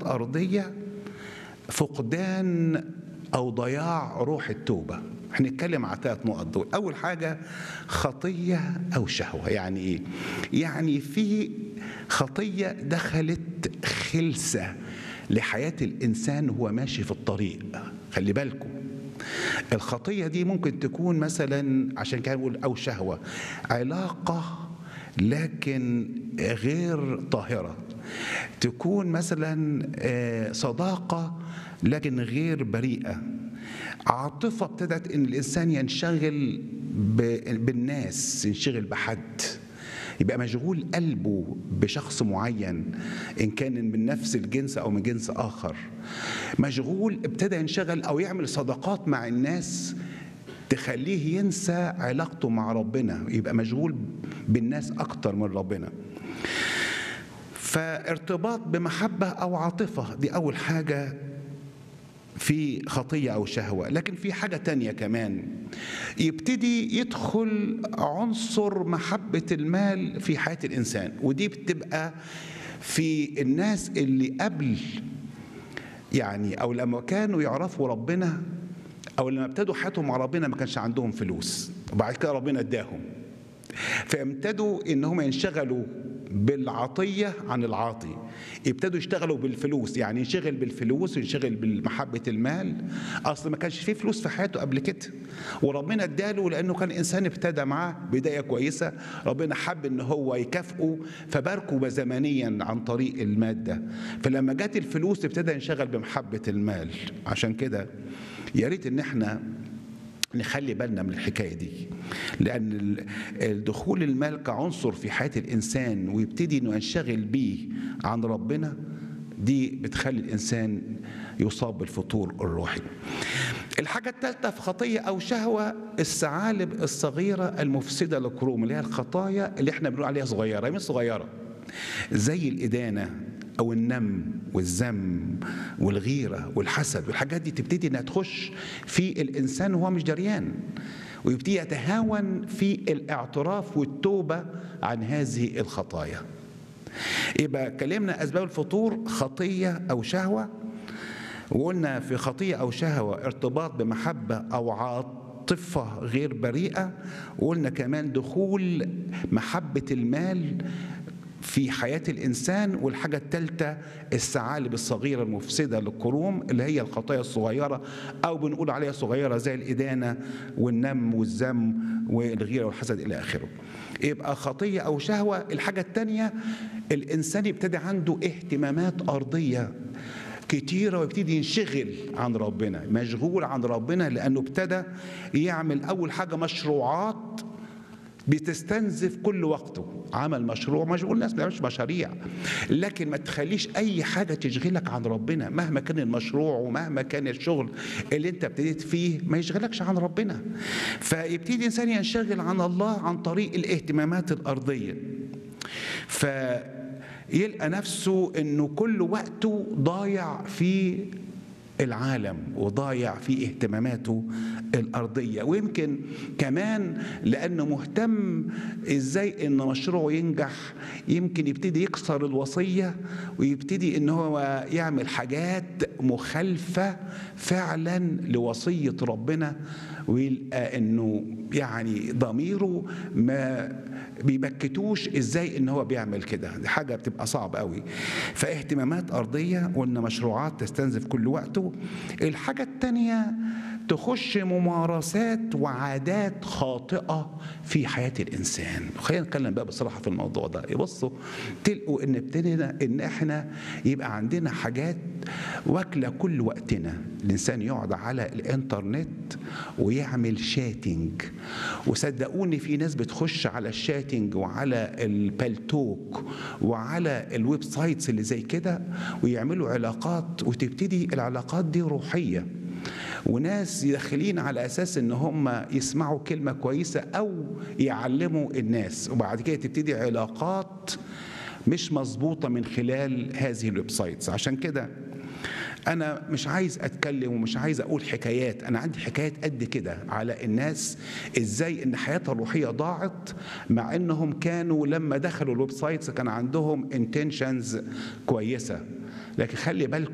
أرضية فقدان أو ضياع روح التوبة هنتكلم على ثلاث نقط دول أول حاجة خطية أو شهوة يعني إيه؟ يعني في خطية دخلت خلسة لحياة الإنسان وهو ماشي في الطريق خلي بالكم الخطية دي ممكن تكون مثلا عشان كده بقول أو شهوة علاقة لكن غير طاهرة تكون مثلا آه، صداقة لكن غير بريئة عاطفة ابتدت إن الإنسان ينشغل ب- بالناس ينشغل بحد يبقى مشغول قلبه بشخص معين ان كان من نفس الجنس او من جنس اخر مشغول ابتدى ينشغل او يعمل صداقات مع الناس تخليه ينسى علاقته مع ربنا يبقى مشغول بالناس اكتر من ربنا فارتباط بمحبه او عاطفه دي اول حاجه في خطية أو شهوة لكن في حاجة تانية كمان يبتدي يدخل عنصر محبة المال في حياة الإنسان ودي بتبقى في الناس اللي قبل يعني أو لما كانوا يعرفوا ربنا أو لما ابتدوا حياتهم مع ربنا ما كانش عندهم فلوس وبعد كده ربنا اداهم فابتدوا ان هم ينشغلوا بالعطيه عن العاطي ابتدوا يشتغلوا بالفلوس يعني ينشغل بالفلوس وينشغل بمحبه المال اصل ما كانش فيه فلوس في حياته قبل كده وربنا اداله لانه كان انسان ابتدى معاه بدايه كويسه ربنا حب ان هو يكافئه فباركه زمنيا عن طريق الماده فلما جت الفلوس ابتدى ينشغل بمحبه المال عشان كده يا ريت ان احنا نخلي بالنا من الحكايه دي لان ال- الدخول المال كعنصر في حياه الانسان ويبتدي انه ينشغل بيه عن ربنا دي بتخلي الانسان يصاب بالفتور الروحي الحاجة الثالثة في خطية أو شهوة الثعالب الصغيرة المفسدة للكروم اللي هي الخطايا اللي احنا بنقول عليها صغيرة مش صغيرة زي الإدانة أو النم والذم والغيرة والحسد والحاجات دي تبتدي إنها تخش في الإنسان وهو مش دريان ويبتدي يتهاون في الاعتراف والتوبة عن هذه الخطايا يبقى كلمنا أسباب الفطور خطية أو شهوة وقلنا في خطية أو شهوة ارتباط بمحبة أو عاطفة غير بريئة وقلنا كمان دخول محبة المال في حياة الإنسان والحاجة الثالثة الثعالب الصغيرة المفسدة للكروم اللي هي الخطايا الصغيرة أو بنقول عليها صغيرة زي الإدانة والنم والذم والغيرة والحسد إلى آخره يبقى خطية أو شهوة الحاجة الثانية الإنسان يبتدي عنده اهتمامات أرضية كتيرة ويبتدي ينشغل عن ربنا مشغول عن ربنا لأنه ابتدى يعمل أول حاجة مشروعات بتستنزف كل وقته عمل مشروع مشغول الناس ما بيعملش مشاريع لكن ما تخليش اي حاجه تشغلك عن ربنا مهما كان المشروع ومهما كان الشغل اللي انت ابتديت فيه ما يشغلكش عن ربنا فيبتدي الانسان ينشغل عن الله عن طريق الاهتمامات الارضيه فيلقى نفسه انه كل وقته ضايع في العالم وضايع في اهتماماته الأرضية ويمكن كمان لأنه مهتم إزاي إن مشروعه ينجح يمكن يبتدي يكسر الوصية ويبتدي إن هو يعمل حاجات مخالفة فعلا لوصية ربنا ويلقى إنه يعني ضميره ما بيبكتوش ازاي ان هو بيعمل كده دي حاجه بتبقى صعب قوي فاهتمامات ارضيه وان مشروعات تستنزف كل وقته الحاجه الثانيه تخش ممارسات وعادات خاطئه في حياه الانسان خلينا نتكلم بقى بصراحه في الموضوع ده يبصوا تلقوا ان ابتدينا ان احنا يبقى عندنا حاجات واكله كل وقتنا الانسان يقعد على الانترنت ويعمل شاتنج وصدقوني في ناس بتخش على الشاتنج وعلى البالتوك وعلى الويب سايتس اللي زي كده ويعملوا علاقات وتبتدي العلاقات دي روحيه وناس داخلين على اساس ان هم يسمعوا كلمه كويسه او يعلموا الناس وبعد كده تبتدي علاقات مش مظبوطه من خلال هذه الويب سايتس عشان كده انا مش عايز اتكلم ومش عايز اقول حكايات انا عندي حكايات قد كده على الناس ازاي ان حياتها الروحيه ضاعت مع انهم كانوا لما دخلوا الويب سايتس كان عندهم انتنشنز كويسه لكن خلي بالكم